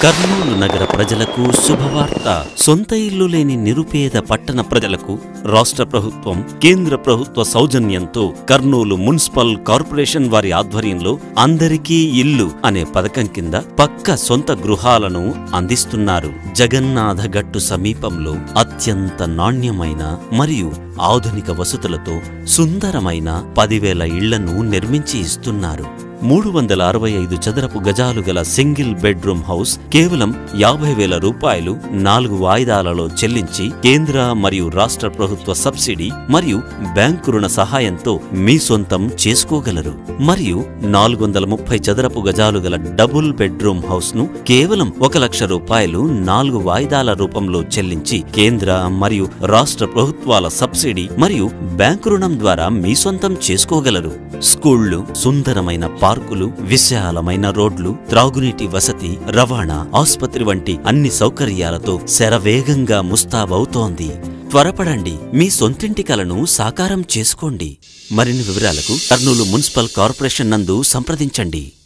కర్నూలు నగర ప్రజలకు శుభవార్త సొంత ఇల్లు లేని నిరుపేద పట్టణ ప్రజలకు రాష్ట్ర ప్రభుత్వం కేంద్ర ప్రభుత్వ సౌజన్యంతో కర్నూలు మున్సిపల్ కార్పొరేషన్ వారి ఆధ్వర్యంలో అందరికీ ఇల్లు అనే పథకం కింద పక్క సొంత గృహాలను అందిస్తున్నారు జగన్నాథ గట్టు సమీపంలో అత్యంత నాణ్యమైన మరియు ఆధునిక వసతులతో సుందరమైన పదివేల ఇళ్లను నిర్మించి ఇస్తున్నారు మూడు వందల అరవై ఐదు చదరపు గజాలు గల సింగిల్ బెడ్రూమ్ హౌస్ కేవలం యాభై వేల రూపాయలు నాలుగు వాయిదాలలో చెల్లించి కేంద్ర మరియు రాష్ట్ర ప్రభుత్వ సబ్సిడీ మరియు బ్యాంకు రుణ సహాయంతో మీ సొంతం చేసుకోగలరు మరియు నాలుగు వందల ముప్పై చదరపు గజాలు గల డబుల్ బెడ్రూమ్ హౌస్ ను కేవలం ఒక లక్ష రూపాయలు నాలుగు వాయిదాల రూపంలో చెల్లించి కేంద్ర మరియు రాష్ట్ర ప్రభుత్వాల సబ్సిడీ మరియు బ్యాంకు రుణం ద్వారా మీ సొంతం చేసుకోగలరు స్కూళ్లు సుందరమైన పార్కులు విశాలమైన రోడ్లు త్రాగునీటి వసతి రవాణా ఆసుపత్రి వంటి అన్ని సౌకర్యాలతో శరవేగంగా ముస్తాబవుతోంది త్వరపడండి మీ సొంతింటి కలను సాకారం చేసుకోండి మరిన్ని వివరాలకు కర్నూలు మున్సిపల్ కార్పొరేషన్ నందు సంప్రదించండి